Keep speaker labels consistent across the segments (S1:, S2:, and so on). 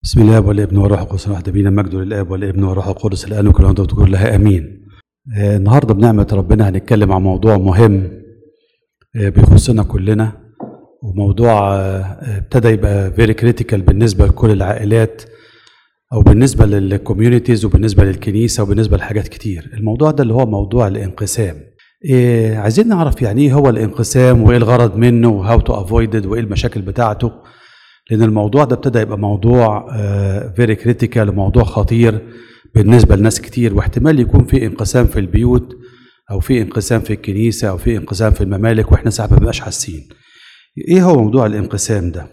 S1: بسم الله والابن والروح القدس واحد بينا مجد للاب والابن والروح القدس الان وكل وانت بتقول لها امين. آه، النهارده بنعمه ربنا هنتكلم عن موضوع مهم آه، بيخصنا كلنا وموضوع آه، ابتدى يبقى فيري كريتيكال بالنسبه لكل العائلات او بالنسبه للكوميونيتيز وبالنسبه للكنيسه وبالنسبه لحاجات كتير. الموضوع ده اللي هو موضوع الانقسام. إيه عايزين نعرف يعني ايه هو الانقسام وايه الغرض منه وهاو تو افويدد وايه المشاكل بتاعته لان الموضوع ده ابتدى يبقى موضوع فيري كريتيكال وموضوع خطير بالنسبه لناس كتير واحتمال يكون في انقسام في البيوت او في انقسام في الكنيسه او في انقسام في الممالك واحنا ساعات ما بنبقاش حاسين ايه هو موضوع الانقسام ده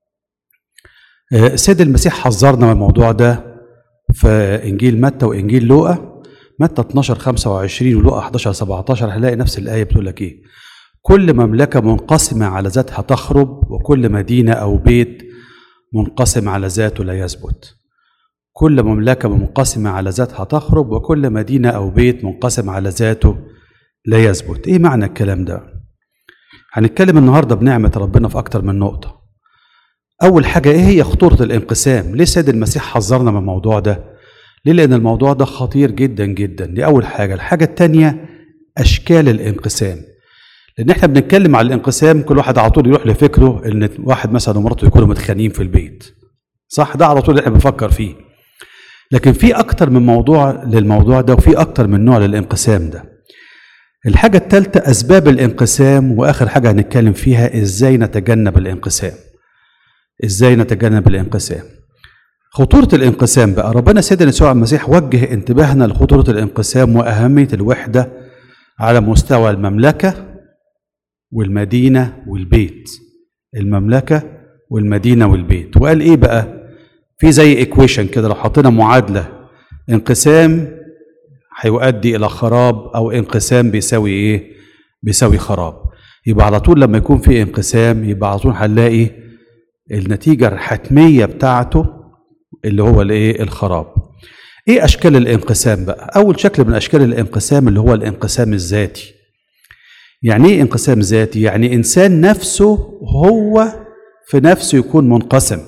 S1: آه، السيد المسيح حذرنا من الموضوع ده في انجيل متى وانجيل لوقا متى 12 25 ولوقا 11 17 هنلاقي نفس الايه بتقول لك ايه كل مملكة منقسمة على ذاتها تخرب وكل مدينة أو بيت منقسم على ذاته لا يثبت كل مملكة منقسمة على ذاتها تخرب وكل مدينة أو بيت منقسم على ذاته لا يثبت إيه معنى الكلام ده؟ هنتكلم النهاردة بنعمة ربنا في أكتر من نقطة أول حاجة إيه هي خطورة الانقسام؟ ليه سيد المسيح حذرنا من الموضوع ده؟ ليه؟ لأن الموضوع ده خطير جدا جدا دي أول حاجة الحاجة التانية أشكال الانقسام لان احنا بنتكلم على الانقسام كل واحد على طول يروح لفكره ان واحد مثلا ومراته يكونوا متخانقين في البيت صح ده على طول اللي احنا بنفكر فيه لكن في اكتر من موضوع للموضوع ده وفي اكتر من نوع للانقسام ده الحاجة الثالثة أسباب الانقسام وآخر حاجة هنتكلم فيها إزاي نتجنب الانقسام إزاي نتجنب الانقسام خطورة الانقسام بقى ربنا سيدنا يسوع المسيح وجه انتباهنا لخطورة الانقسام وأهمية الوحدة على مستوى المملكة والمدينة والبيت المملكة والمدينة والبيت وقال ايه بقى في زي ايكويشن كده لو حطينا معادلة انقسام هيؤدي الى خراب او انقسام بيساوي ايه بيساوي خراب يبقى على طول لما يكون في انقسام يبقى على طول هنلاقي النتيجة الحتمية بتاعته اللي هو الايه الخراب ايه اشكال الانقسام بقى اول شكل من اشكال الانقسام اللي هو الانقسام الذاتي يعني ايه انقسام ذاتي يعني انسان نفسه هو في نفسه يكون منقسم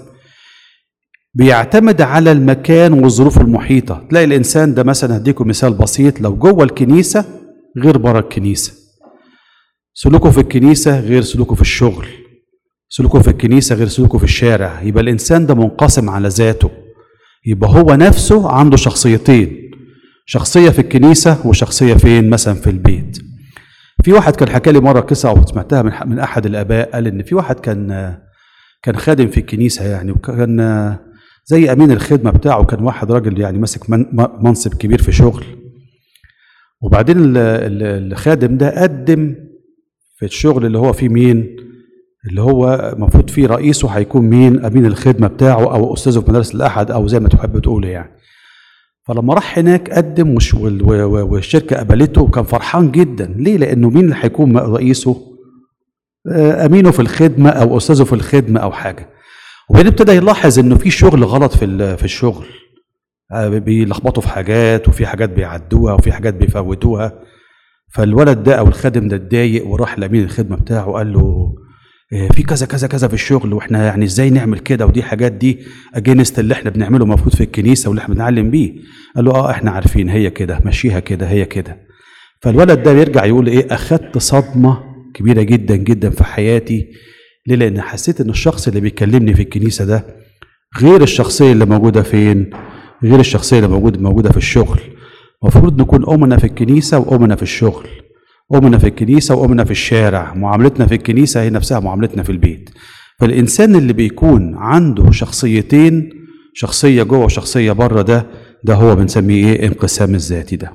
S1: بيعتمد على المكان والظروف المحيطه تلاقي الانسان ده مثلا هديكم مثال بسيط لو جوه الكنيسه غير بره الكنيسه سلوكه في الكنيسه غير سلوكه في الشغل سلوكه في الكنيسه غير سلوكه في الشارع يبقى الانسان ده منقسم على ذاته يبقى هو نفسه عنده شخصيتين شخصيه في الكنيسه وشخصيه فين مثلا في البيت في واحد كان حكى لي مره قصه او سمعتها من من احد الاباء قال ان في واحد كان كان خادم في الكنيسه يعني وكان زي امين الخدمه بتاعه كان واحد راجل يعني ماسك من- منصب كبير في شغل وبعدين ال- ال- الخادم ده قدم في الشغل اللي هو فيه مين اللي هو المفروض فيه رئيسه هيكون مين امين الخدمه بتاعه او استاذه في مدارس الاحد او زي ما تحب تقول يعني فلما راح هناك قدم وش- وال- و- و- والشركه قبلته وكان فرحان جدا ليه لانه مين اللي هيكون رئيسه آه، امينه في الخدمه او استاذه في الخدمه او حاجه وبعدين ابتدى يلاحظ انه في شغل غلط في ال- في الشغل آه، بيلخبطوا في حاجات وفي حاجات بيعدوها وفي حاجات بيفوتوها فالولد ده او الخادم ده اتضايق وراح لامين الخدمه بتاعه قال له آه، في كذا كذا كذا في الشغل واحنا يعني ازاي نعمل كده ودي حاجات دي اجينست اللي احنا بنعمله المفروض في الكنيسه واللي احنا بنعلم بيه قال له اه احنا عارفين هي كده مشيها كده هي كده فالولد ده بيرجع يقول ايه اخدت صدمه كبيره جدا جدا في حياتي ليه لان حسيت ان الشخص اللي بيكلمني في الكنيسه ده غير الشخصيه اللي موجوده فين غير الشخصيه اللي موجوده موجوده في الشغل المفروض نكون امنا في الكنيسه وامنا في الشغل أمنا في الكنيسة وأمنا في الشارع معاملتنا في الكنيسة هي نفسها معاملتنا في البيت فالإنسان اللي بيكون عنده شخصيتين شخصية جوه وشخصية بره ده ده هو بنسميه إيه انقسام الذاتي ده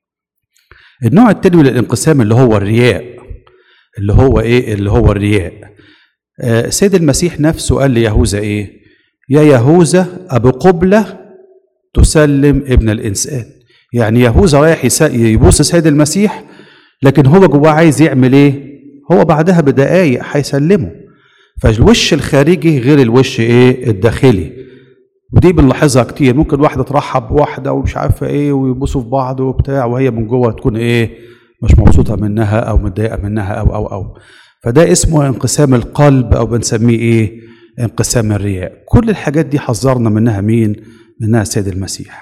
S1: النوع التاني من الانقسام اللي هو الرياء اللي هو إيه اللي هو الرياء آه سيد المسيح نفسه قال ليهوذا إيه يا يهوذا أبو قبلة تسلم ابن الإنسان يعني يهوذا رايح يس- يبوس سيد المسيح لكن هو جواه عايز يعمل ايه هو بعدها بدقايق هيسلمه فالوش الخارجي غير الوش ايه الداخلي ودي بنلاحظها كتير ممكن واحده ترحب بواحده ومش عارفه ايه ويبصوا في بعض وبتاع وهي من جوه تكون ايه مش مبسوطه منها او متضايقه منها او او او فده اسمه انقسام القلب او بنسميه ايه انقسام الرياء كل الحاجات دي حذرنا منها مين منها السيد المسيح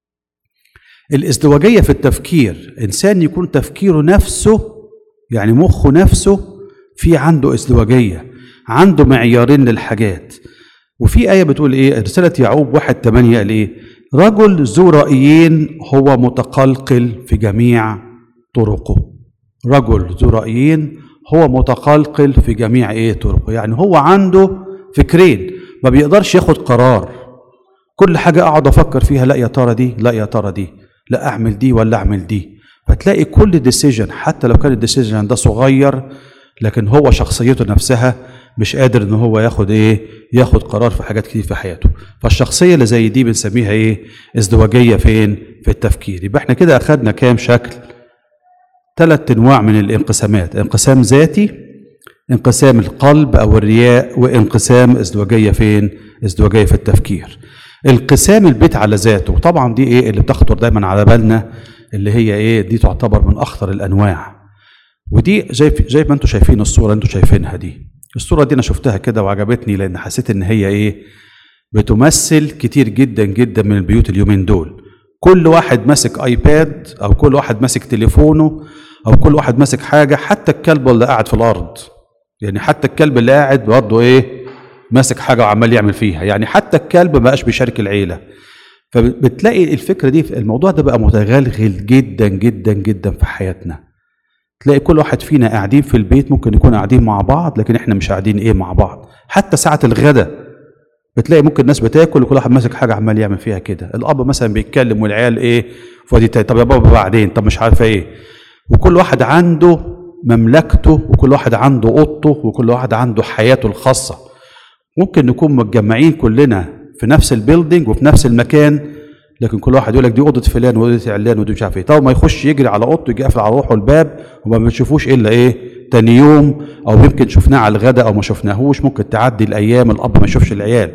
S1: الازدواجية في التفكير إنسان يكون تفكيره نفسه يعني مخه نفسه في عنده ازدواجية عنده معيارين للحاجات وفي آية بتقول إيه رسالة يعقوب واحد تمانية قال إيه رجل ذو رأيين هو متقلقل في جميع طرقه رجل ذو رأيين هو متقلقل في جميع إيه طرقه يعني هو عنده فكرين ما بيقدرش ياخد قرار كل حاجة أقعد أفكر فيها لا يا ترى دي لا يا ترى دي لا أعمل دي ولا أعمل دي فتلاقي كل ديسيجن حتى لو كان الديسيجن ده صغير لكن هو شخصيته نفسها مش قادر ان هو ياخد ايه ياخد قرار في حاجات كتير في حياته فالشخصيه اللي زي دي بنسميها ايه ازدواجيه فين في التفكير يبقى احنا كده اخدنا كام شكل ثلاث انواع من الانقسامات انقسام ذاتي انقسام القلب او الرياء وانقسام ازدواجيه فين ازدواجيه في التفكير انقسام البيت على ذاته وطبعا دي ايه اللي بتخطر دايما على بالنا اللي هي ايه دي تعتبر من اخطر الانواع ودي زي زي ما انتم شايفين الصوره اللي انتم شايفينها دي الصوره دي انا شفتها كده وعجبتني لان حسيت ان هي ايه بتمثل كتير جدا جدا من البيوت اليومين دول كل واحد ماسك ايباد او كل واحد ماسك تليفونه او كل واحد ماسك حاجه حتى الكلب اللي قاعد في الارض يعني حتى الكلب اللي قاعد برضه ايه ماسك حاجه وعمال يعمل فيها يعني حتى الكلب ما بقاش بيشارك العيله فبتلاقي الفكره دي الموضوع ده بقى متغلغل جدا جدا جدا في حياتنا تلاقي كل واحد فينا قاعدين في البيت ممكن نكون قاعدين مع بعض لكن احنا مش قاعدين ايه مع بعض حتى ساعه الغداء بتلاقي ممكن الناس بتاكل وكل واحد ماسك حاجه عمال يعمل فيها كده الاب مثلا بيتكلم والعيال ايه فاضي طب يا بابا بعدين طب مش عارفه ايه وكل واحد عنده مملكته وكل واحد عنده اوضته وكل واحد عنده حياته الخاصه ممكن نكون متجمعين كلنا في نفس البيلدينج وفي نفس المكان لكن كل واحد يقول لك دي اوضه فلان واوضه علان ودي مش عارف ايه طب ما يخش يجري على اوضته يجي يقفل على روحه الباب وما بنشوفوش الا ايه تاني يوم او يمكن شفناه على الغداء او ما شفناهوش ممكن تعدي الايام الاب ما يشوفش العيال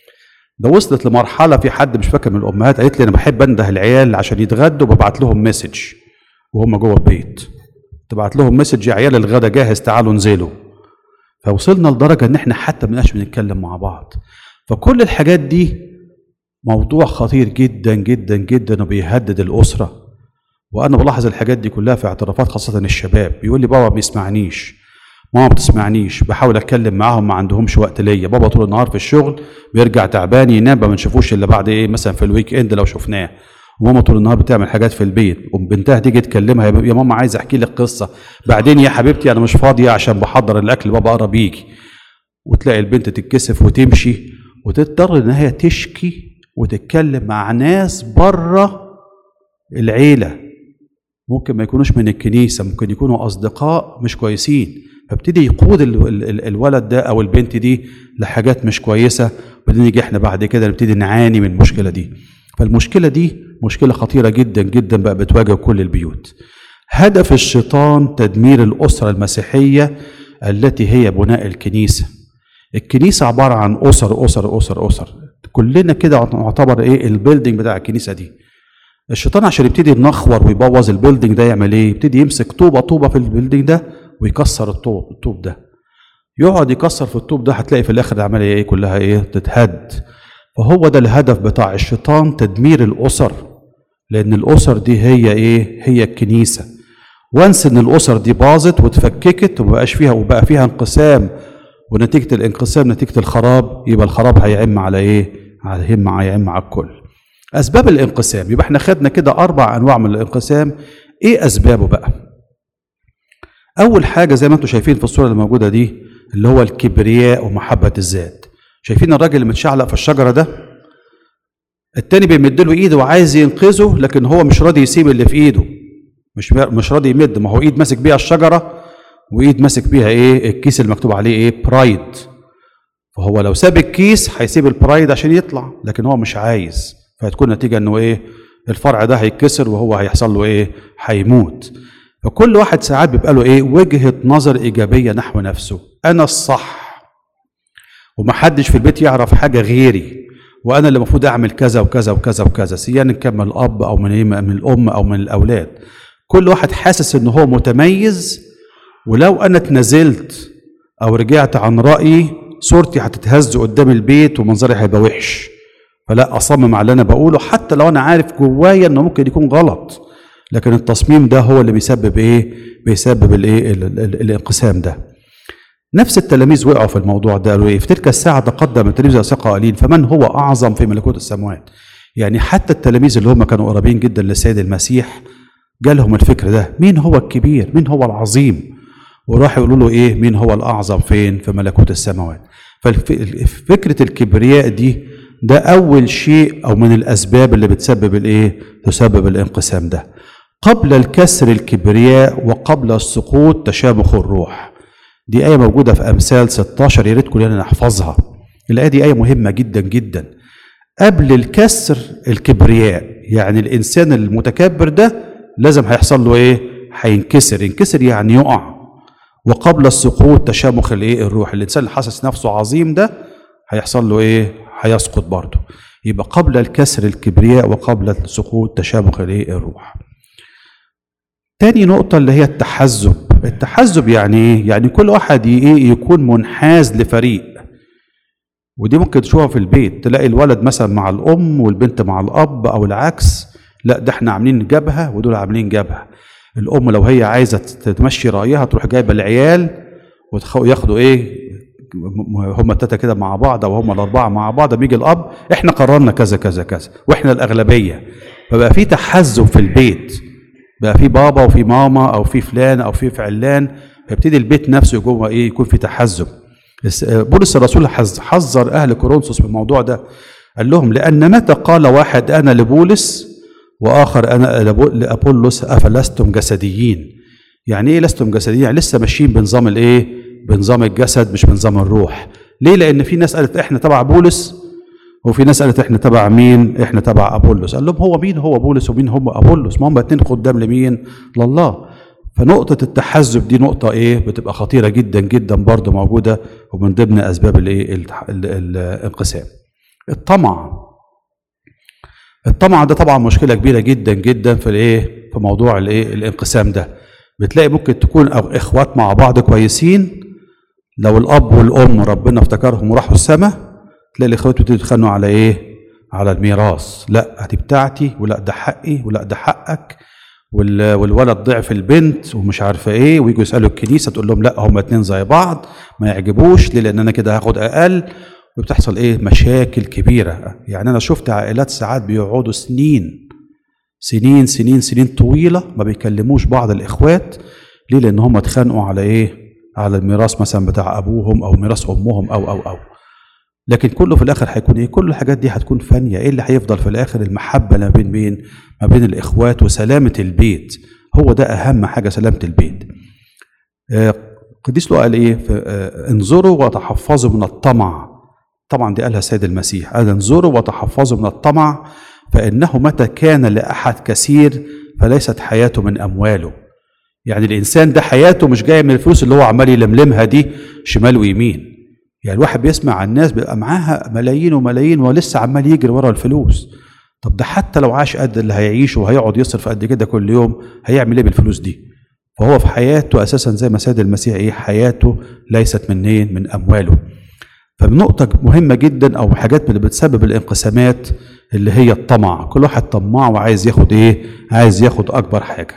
S1: ده وصلت لمرحله في حد مش فاكر من الامهات قالت لي انا بحب انده العيال عشان يتغدوا وببعت لهم مسج وهم جوه البيت تبعت لهم مسج يا عيال الغدا جاهز تعالوا انزلوا فوصلنا لدرجه ان احنا حتى ما بنبقاش بنتكلم مع بعض فكل الحاجات دي موضوع خطير جدا جدا جدا وبيهدد الاسره وانا بلاحظ الحاجات دي كلها في اعترافات خاصه الشباب بيقول لي بابا ما بيسمعنيش ماما ما بتسمعنيش بحاول اتكلم معاهم ما عندهمش وقت ليا بابا طول النهار في الشغل بيرجع تعبان ينام ما بنشوفوش الا بعد ايه مثلا في الويك اند لو شفناه وماما طول النهار بتعمل حاجات في البيت وبنتها تيجي تكلمها يا ماما عايز احكي لك قصه بعدين يا حبيبتي انا مش فاضيه عشان بحضر الاكل بابا قرب يجي وتلاقي البنت تتكسف وتمشي وتضطر ان هي تشكي وتتكلم مع ناس بره العيله ممكن ما يكونوش من الكنيسه ممكن يكونوا اصدقاء مش كويسين فابتدي يقود ال ال الولد ده او البنت دي لحاجات مش كويسه وبعدين نيجي احنا بعد كده نبتدي نعاني من المشكله دي فالمشكله دي مشكله خطيره جدا جدا بقى بتواجه كل البيوت هدف الشيطان تدمير الاسره المسيحيه التي هي بناء الكنيسه الكنيسه عباره عن اسر اسر اسر اسر كلنا كده نعتبر ايه البيلدينج بتاع الكنيسه دي الشيطان عشان يبتدي ينخور ويبوظ البيلدينج ده يعمل ايه يبتدي يمسك طوبه طوبه في البيلدينج ده ويكسر الطوب الطوب ده يقعد يكسر في الطوب ده هتلاقي في الاخر العمليه ايه كلها ايه تتهد فهو ده الهدف بتاع الشيطان تدمير الاسر لان الاسر دي هي ايه هي الكنيسه وانس ان الاسر دي باظت واتفككت ومبقاش فيها وبقى فيها انقسام ونتيجه الانقسام نتيجه الخراب يبقى الخراب هيعم على ايه هيعم هيعم على الكل اسباب الانقسام يبقى احنا خدنا كده اربع انواع من الانقسام ايه اسبابه بقى اول حاجه زي ما انتم شايفين في الصوره اللي موجوده دي اللي هو الكبرياء ومحبه الذات شايفين الراجل اللي متشعلق في الشجره ده التاني بيمد له ايده وعايز ينقذه لكن هو مش راضي يسيب اللي في ايده مش مش راضي يمد ما هو ايد ماسك بيها الشجره وايد ماسك بيها ايه الكيس اللي مكتوب عليه ايه برايد فهو لو ساب الكيس هيسيب البرايد عشان يطلع لكن هو مش عايز فهتكون نتيجه انه ايه الفرع ده هيتكسر وهو هيحصل له ايه هيموت فكل واحد ساعات بيبقى له ايه وجهه نظر ايجابيه نحو نفسه انا الصح ومحدش في البيت يعرف حاجه غيري وانا اللي المفروض اعمل كذا وكذا وكذا وكذا سيان كان من الاب او من من الام او من الاولاد كل واحد حاسس ان هو متميز ولو انا اتنازلت او رجعت عن رايي صورتي هتتهز قدام البيت ومنظري هيبقى وحش فلا اصمم على اللي انا بقوله حتى لو انا عارف جوايا انه ممكن يكون غلط لكن التصميم ده هو اللي بيسبب ايه بيسبب الايه ال- ال- الانقسام ده نفس التلاميذ وقعوا في الموضوع ده قالوا ايه في تلك الساعه تقدم التلاميذ ثقه قليل فمن هو اعظم في ملكوت السماوات يعني حتى التلاميذ اللي هم كانوا قريبين جدا للسيد المسيح جالهم الفكر ده مين هو الكبير مين هو العظيم وراح يقولوا له ايه مين هو الاعظم فين في ملكوت السماوات ففكره الكبرياء دي ده اول شيء او من الاسباب اللي بتسبب الايه تسبب الانقسام ده قبل الكسر الكبرياء وقبل السقوط تشامخ الروح دي آية موجودة في أمثال 16 يا ريت كلنا نحفظها الآية دي آية مهمة جدا جدا قبل الكسر الكبرياء يعني الإنسان المتكبر ده لازم هيحصل له إيه؟ هينكسر ينكسر يعني يقع وقبل السقوط تشامخ الإيه؟ الروح الإنسان اللي حاسس نفسه عظيم ده هيحصل له إيه؟ هيسقط برضه يبقى قبل الكسر الكبرياء وقبل السقوط تشامخ الإيه؟ الروح تاني نقطة اللي هي التحزب التحزب يعني ايه؟ يعني كل واحد ي- ايه يكون منحاز لفريق ودي ممكن تشوفها في البيت تلاقي الولد مثلا مع الأم والبنت مع الأب أو العكس لا ده احنا عاملين جبهة ودول عاملين جبهة الأم لو هي عايزة تمشي رأيها تروح جايبة العيال وتخ- وياخدوا ايه م- م- هم التلاتة كده مع بعض أو هم الأربعة مع بعض بيجي الأب احنا قررنا كذا كذا كذا واحنا الأغلبية فبقى في تحزب في البيت بقى في بابا وفي ماما او في فلان او في فعلان فيبتدي البيت نفسه جوه ايه يكون في تحزب الس- آه، بولس الرسول حذ- حذر اهل كورنثوس من الموضوع ده قال لهم لان متى قال واحد انا لبولس واخر انا لبو- لابولس افلستم جسديين يعني ايه لستم جسديين يعني لسه ماشيين بنظام الايه بنظام الجسد مش بنظام الروح ليه لان في ناس قالت احنا تبع بولس وفي ناس قالت احنا تبع مين احنا تبع ابولس قال لهم هو مين هو بولس ومين هم ابولس ما هم اتنين خدام لمين لله فنقطة التحزب دي نقطة ايه بتبقى خطيرة جدا جدا برضه موجودة ومن ضمن اسباب الايه التح- ال- ال- الانقسام الطمع الطمع ده طبعا مشكلة كبيرة جدا جدا في الايه في موضوع الايه الانقسام ده بتلاقي ممكن تكون أو اخوات مع بعض كويسين لو الاب والام ربنا افتكرهم وراحوا السماء تلاقي الاخوات بتبتدوا يتخانقوا على ايه على الميراث لا دي بتاعتي ولا ده حقي ولا ده حقك وال- والولد ضعف البنت ومش عارفه ايه ويجوا يسالوا الكنيسه تقول لهم لا هما اتنين زي بعض ما يعجبوش ليه لان انا كده هاخد اقل وبتحصل ايه مشاكل كبيره يعني انا شفت عائلات ساعات بيقعدوا سنين سنين سنين سنين طويله ما بيكلموش بعض الاخوات ليه لان هم اتخانقوا على ايه على الميراث مثلا بتاع ابوهم او ميراث امهم او او او لكن كله في الاخر هيكون ايه كل الحاجات دي هتكون فانيه ايه اللي هيفضل في الاخر المحبه ما بين مين ما بين الاخوات وسلامه البيت هو ده اهم حاجه سلامه البيت آه، قديس لو قال ايه ف- آه، انظروا وتحفظوا من الطمع طبعا دي قالها السيد المسيح قال انظروا وتحفظوا من الطمع فانه متى كان لاحد كثير فليست حياته من امواله يعني الانسان ده حياته مش جايه من الفلوس اللي هو عمال يلملمها دي شمال ويمين يعني الواحد بيسمع عن الناس بيبقى معاها ملايين وملايين ولسه عمال يجري ورا الفلوس طب ده حتى لو عاش قد اللي هيعيشه وهيقعد يصرف قد كده كل يوم هيعمل ايه بالفلوس دي فهو في حياته اساسا زي ما سيد المسيح ايه حياته ليست من ايه من امواله فنقطة مهمة جدا أو حاجات من اللي بتسبب الانقسامات اللي هي الطمع، كل واحد طماع وعايز ياخد إيه؟ عايز ياخد أكبر حاجة.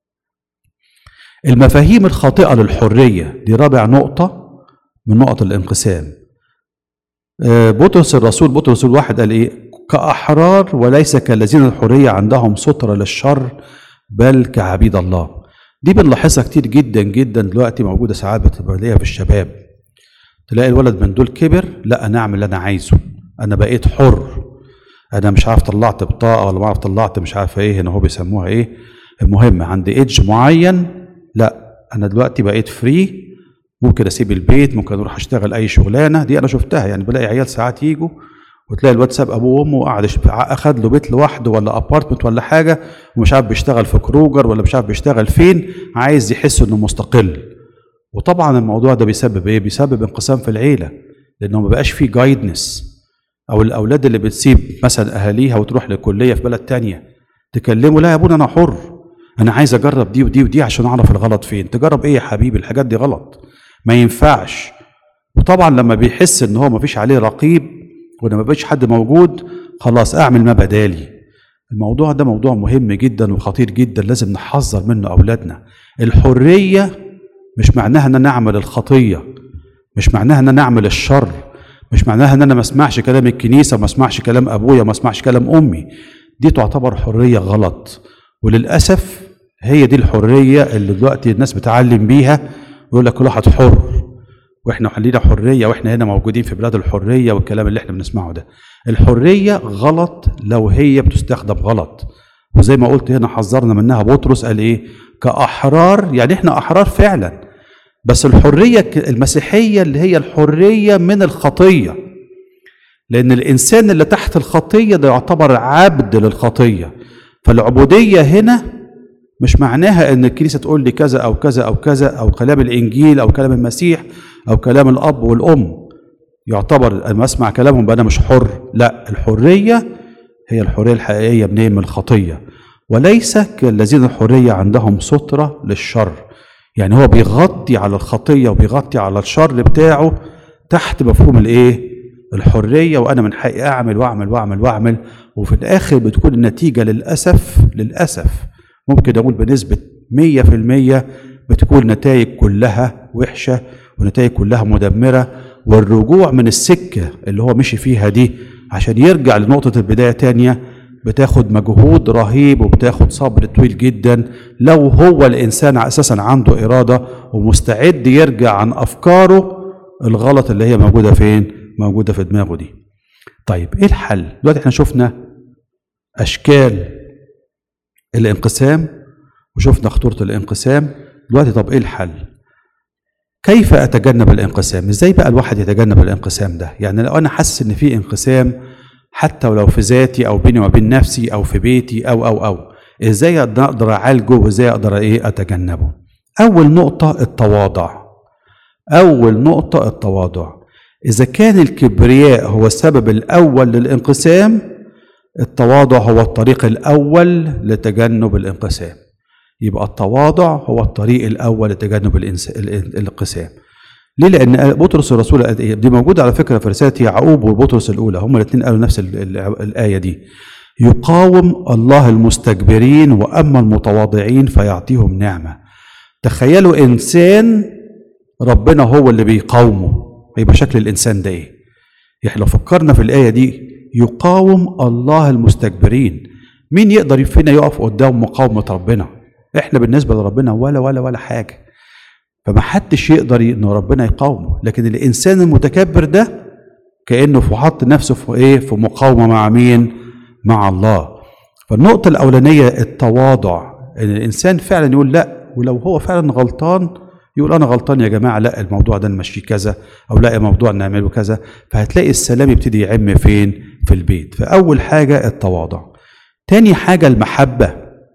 S1: المفاهيم الخاطئة للحرية دي رابع نقطة من نقط الانقسام. آه، بطرس الرسول بطرس الواحد قال إيه؟ كأحرار وليس كالذين الحرية عندهم ستر للشر بل كعبيد الله. دي بنلاحظها كتير جدا جدا دلوقتي موجودة ساعات بتبقى ليها في الشباب. تلاقي الولد من دول كبر لا انا اعمل اللي انا عايزه انا بقيت حر انا مش عارف طلعت بطاقه ولا ما عارف طلعت مش عارف ايه هنا هو بيسموها ايه المهم عند ايدج معين لا انا دلوقتي بقيت فري ممكن اسيب البيت ممكن اروح اشتغل اي شغلانه دي انا شفتها يعني بلاقي عيال ساعات يجوا وتلاقي الواد ساب ابوه وامه وقعد يش- اخد له بيت لوحده ولا ابارتمنت ولا حاجه ومش عارف بيشتغل في كروجر ولا مش عارف بيشتغل فين عايز يحس انه مستقل وطبعا الموضوع ده بيسبب ايه؟ بيسبب انقسام في العيله لانه ما بقاش فيه جايدنس او الاولاد اللي بتسيب مثلا اهاليها وتروح لكليه في بلد تانية تكلمه لا يا ابونا انا حر انا عايز اجرب دي ودي ودي عشان اعرف الغلط فين تجرب ايه يا حبيبي الحاجات دي غلط ما ينفعش وطبعا لما بيحس ان هو مفيش عليه رقيب وان مفيش حد موجود خلاص اعمل ما بدالي الموضوع ده موضوع مهم جدا وخطير جدا لازم نحذر منه اولادنا الحريه مش معناها ان انا اعمل الخطيه مش معناها ان انا اعمل الشر مش معناها ان انا ما اسمعش كلام الكنيسه وما اسمعش كلام ابويا وما اسمعش كلام امي دي تعتبر حريه غلط وللاسف هي دي الحريه اللي دلوقتي الناس بتعلم بيها ويقول لك كل واحد حر واحنا حلينا حريه واحنا هنا موجودين في بلاد الحريه والكلام اللي احنا بنسمعه ده الحريه غلط لو هي بتستخدم غلط وزي ما قلت هنا حذرنا منها بطرس قال ايه كاحرار يعني احنا احرار فعلا بس الحريه المسيحيه اللي هي الحريه من الخطيه لان الانسان اللي تحت الخطيه ده يعتبر عبد للخطيه فالعبوديه هنا مش معناها ان الكنيسه تقول لي كذا او كذا او كذا او كلام الانجيل او كلام المسيح او كلام الاب والام يعتبر لما اسمع كلامهم بقى انا مش حر لا الحريه هي الحريه الحقيقيه منين من الخطيه وليس كالذين الحريه عندهم ستره للشر يعني هو بيغطي على الخطيه وبيغطي على الشر بتاعه تحت مفهوم الايه الحريه وانا من حقي اعمل واعمل واعمل واعمل وفي الاخر بتكون النتيجه للاسف للاسف ممكن اقول بنسبه 100% بتكون نتائج كلها وحشه ونتائج كلها مدمره والرجوع من السكه اللي هو مشي فيها دي عشان يرجع لنقطه البدايه تانية بتاخد مجهود رهيب وبتاخد صبر طويل جدا لو هو الانسان اساسا عنده اراده ومستعد يرجع عن افكاره الغلط اللي هي موجوده فين موجوده في دماغه دي طيب ايه الحل دلوقتي احنا شفنا اشكال الانقسام وشفنا خطوره الانقسام دلوقتي طب ايه الحل كيف اتجنب الانقسام ازاي بقى الواحد يتجنب الانقسام ده يعني لو انا حاسس ان في انقسام حتى ولو في ذاتي او بيني وبين نفسي او في بيتي او او او ازاي اقدر اعالجه وازاي اقدر ايه اتجنبه اول نقطه التواضع اول نقطه التواضع اذا كان الكبرياء هو السبب الاول للانقسام التواضع هو الطريق الاول لتجنب الانقسام يبقى التواضع هو الطريق الاول لتجنب الانقسام ليه؟ لأن بطرس الرسول دي موجودة على فكرة في رسالة يعقوب وبطرس الأولى هما الاثنين قالوا نفس الآية دي يقاوم الله المستكبرين وأما المتواضعين فيعطيهم نعمة تخيلوا إنسان ربنا هو اللي بيقاومه يبقى شكل الإنسان ده إيه؟ يعني لو فكرنا في الآية دي يقاوم الله المستكبرين مين يقدر فينا يقف قدام مقاومة ربنا؟ احنا بالنسبة لربنا ولا ولا ولا حاجة فما حدش يقدر ان ربنا يقاومه لكن الانسان المتكبر ده كانه في حط نفسه في ايه في مقاومه مع مين مع الله فالنقطه الاولانيه التواضع ان الانسان فعلا يقول لا ولو هو فعلا غلطان يقول انا غلطان يا جماعه لا الموضوع ده نمشيه كذا او لا الموضوع نعمله كذا فهتلاقي السلام يبتدي يعم فين في البيت فاول حاجه التواضع تاني حاجه المحبه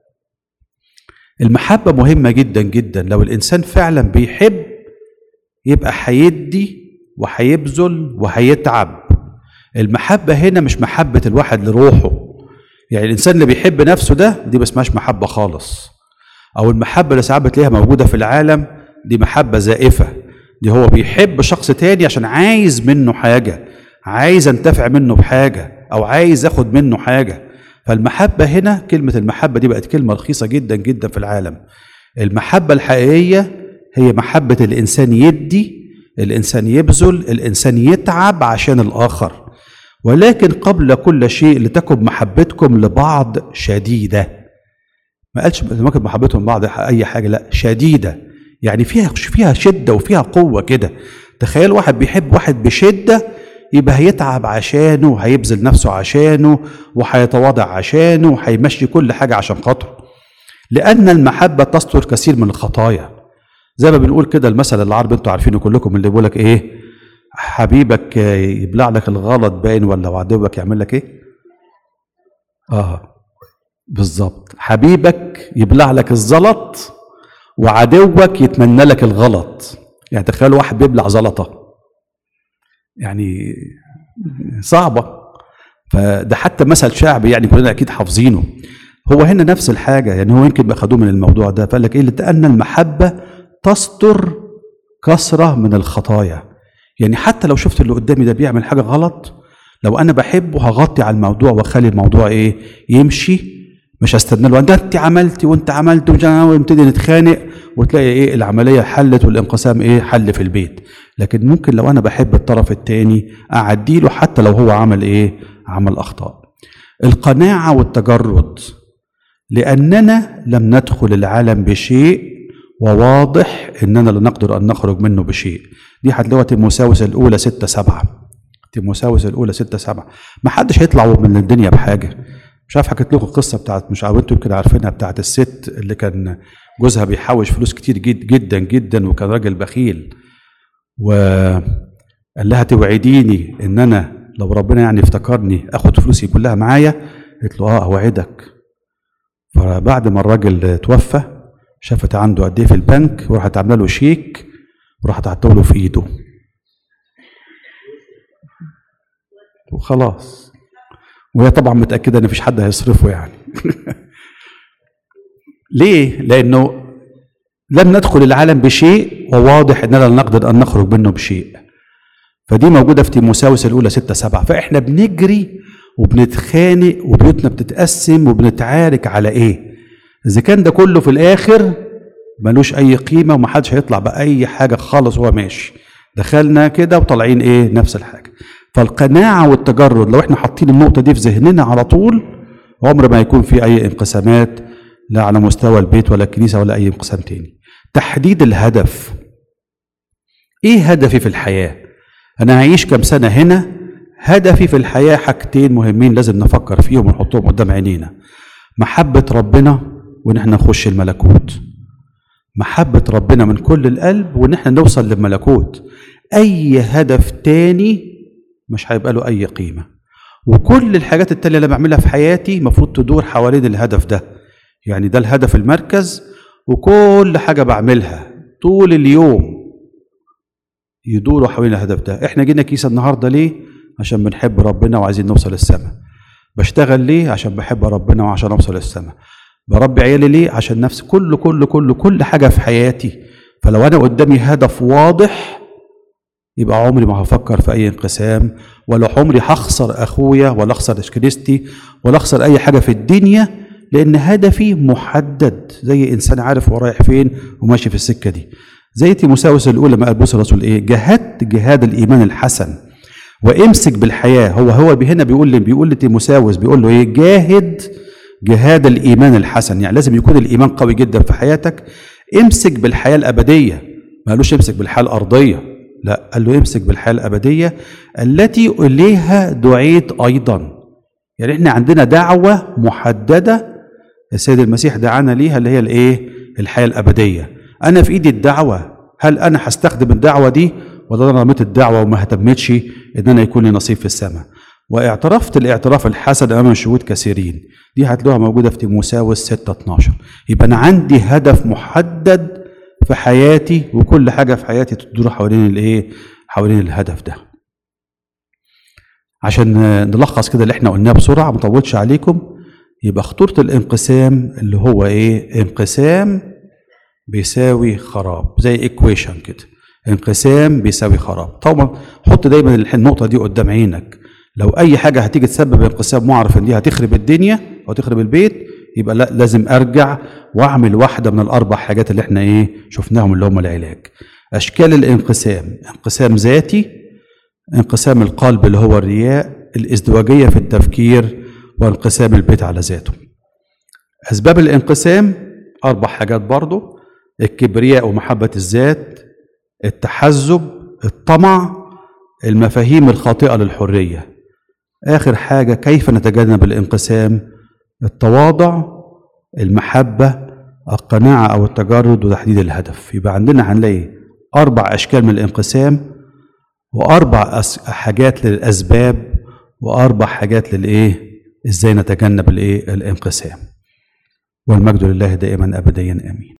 S1: المحبة مهمة جدا جدا لو الإنسان فعلا بيحب يبقى هيدي وهيبذل وهيتعب المحبة هنا مش محبة الواحد لروحه يعني الإنسان اللي بيحب نفسه ده دي ما اسمهاش محبة خالص أو المحبة اللي ساعات بتلاقيها موجودة في العالم دي محبة زائفة دي هو بيحب شخص تاني عشان عايز منه حاجة عايز انتفع منه بحاجة أو عايز اخد منه حاجة فالمحبة هنا كلمة المحبة دي بقت كلمة رخيصة جدا جدا في العالم المحبة الحقيقية هي محبة الإنسان يدي الإنسان يبذل الإنسان يتعب عشان الآخر ولكن قبل كل شيء لتكن محبتكم لبعض شديدة ما قالش ممكن محبتهم بعض أي حاجة لا شديدة يعني فيها فيها شدة وفيها قوة كده تخيل واحد بيحب واحد بشدة يبقى هيتعب عشانه وهيبذل نفسه عشانه وهيتواضع عشانه وهيمشي كل حاجة عشان خاطره لأن المحبة تستر كثير من الخطايا زي ما بنقول كده المثل العربي انتوا عارفينه كلكم اللي بيقول لك ايه حبيبك يبلع لك الغلط باين ولا وعدوك يعمل لك ايه اه بالظبط حبيبك يبلع لك الزلط وعدوك يتمنى لك الغلط يعني تخيل واحد بيبلع زلطه يعني صعبه فده حتى مثل شعبي يعني كلنا اكيد حافظينه هو هنا نفس الحاجه يعني هو يمكن اخذوه من الموضوع ده فقال لك ايه لان المحبه تستر كثره من الخطايا يعني حتى لو شفت اللي قدامي ده بيعمل حاجه غلط لو انا بحبه هغطي على الموضوع واخلي الموضوع ايه يمشي مش هستنى له ده انت عملتي وانت عملت ومش عارف- ونبتدي نتخانق وتلاقي ايه العمليه حلت والانقسام ايه حل في البيت لكن ممكن لو انا بحب الطرف الثاني اعدي له حتى لو هو عمل ايه عمل اخطاء القناعه والتجرد لاننا لم ندخل العالم بشيء وواضح اننا لا نقدر ان نخرج منه بشيء دي هتلاقوها تيموساوس الاولى 6 7 تيموساوس الاولى 6 7 ما حدش هيطلع من الدنيا بحاجه مش عارف حكيت لكم القصه بتاعت مش عارف انتوا كده عارفينها بتاعت الست اللي كان جوزها بيحوش فلوس كتير جد جدا جدا وكان راجل بخيل وقال لها توعديني ان انا لو ربنا يعني افتكرني اخد فلوسي كلها معايا قالت له اه اوعدك فبعد ما الراجل توفى شافت عنده قد ايه في البنك وراحت عامله له شيك وراحت حاطه له في ايده وخلاص وهي طبعا متاكده ان مفيش حد هيصرفه يعني ليه لانه لم ندخل العالم بشيء وواضح اننا لا نقدر ان نخرج منه بشيء فدي موجوده في تيموساوس الاولى 6 7 فاحنا بنجري وبنتخانق وبيوتنا بتتقسم وبنتعارك على ايه اذا كان ده كله في الاخر ملوش اي قيمه ومحدش هيطلع باي حاجه خالص وهو ماشي دخلنا كده وطالعين ايه نفس الحاجه فالقناعه والتجرد لو احنا حاطين النقطه دي في ذهننا على طول عمر ما يكون في اي انقسامات لا على مستوى البيت ولا الكنيسه ولا اي انقسام تاني تحديد الهدف ايه هدفي في الحياه انا هعيش كام سنه هنا هدفي في الحياه حاجتين مهمين لازم نفكر فيهم ونحطهم قدام عينينا محبه ربنا وان احنا نخش الملكوت محبه ربنا من كل القلب وان احنا نوصل للملكوت اي هدف تاني مش هيبقى له اي قيمه وكل الحاجات التانية اللي بعملها في حياتي المفروض تدور حوالين الهدف ده يعني ده الهدف المركز وكل حاجة بعملها طول اليوم يدوروا حوالين الهدف ده احنا جينا كيسة النهاردة ليه عشان بنحب ربنا وعايزين نوصل السماء بشتغل ليه عشان بحب ربنا وعشان اوصل السماء بربي عيالي ليه عشان نفس كل كل كل كل حاجة في حياتي فلو انا قدامي هدف واضح يبقى عمري ما هفكر في اي انقسام ولا عمري هخسر اخويا ولا اخسر كنيستي ولا اخسر اي حاجه في الدنيا لان هدفي محدد زي انسان عارف هو رايح فين وماشي في السكه دي زي تيموساوس الاولى ما قال بولس الرسول ايه جاهدت جهاد الايمان الحسن وامسك بالحياه هو هو هنا بيقول لي بيقول لتيموساوس بيقول له ايه جاهد جهاد الايمان الحسن يعني لازم يكون الايمان قوي جدا في حياتك امسك بالحياه الابديه ما قالوش امسك بالحياه الارضيه لا قال له امسك بالحياه الابديه التي اليها دعيت ايضا يعني احنا عندنا دعوه محدده السيد المسيح دعانا ليها اللي هي الايه الحياه الابديه انا في ايدي الدعوه هل انا هستخدم الدعوه دي ولا انا رميت الدعوه وما اهتمتش ان انا يكون لي نصيب في السماء واعترفت الاعتراف الحسن امام شهود كثيرين دي هتلاقوها موجوده في تيموساوس 6 12 يبقى انا عندي هدف محدد في حياتي وكل حاجه في حياتي تدور حوالين الايه حوالين الهدف ده عشان نلخص كده اللي احنا قلناه بسرعه ما اطولش عليكم يبقى خطوره الانقسام اللي هو ايه انقسام بيساوي خراب زي ايكويشن كده انقسام بيساوي خراب طبعا حط دايما النقطه دي قدام عينك لو اي حاجه هتيجي تسبب انقسام واعرف ان دي هتخرب الدنيا او تخرب البيت يبقى لا لازم ارجع واعمل واحده من الاربع حاجات اللي احنا ايه شفناهم اللي هم العلاج اشكال الانقسام انقسام ذاتي انقسام القلب اللي هو الرياء الازدواجيه في التفكير وانقسام البيت على ذاته اسباب الانقسام اربع حاجات برضو الكبرياء ومحبه الذات التحزب الطمع المفاهيم الخاطئه للحريه اخر حاجه كيف نتجنب الانقسام التواضع المحبه القناعه او التجرد وتحديد الهدف يبقى عندنا هنلاقي اربع اشكال من الانقسام واربع حاجات للاسباب واربع حاجات للايه ازاي نتجنب الايه الانقسام والمجد لله دائما ابديا امين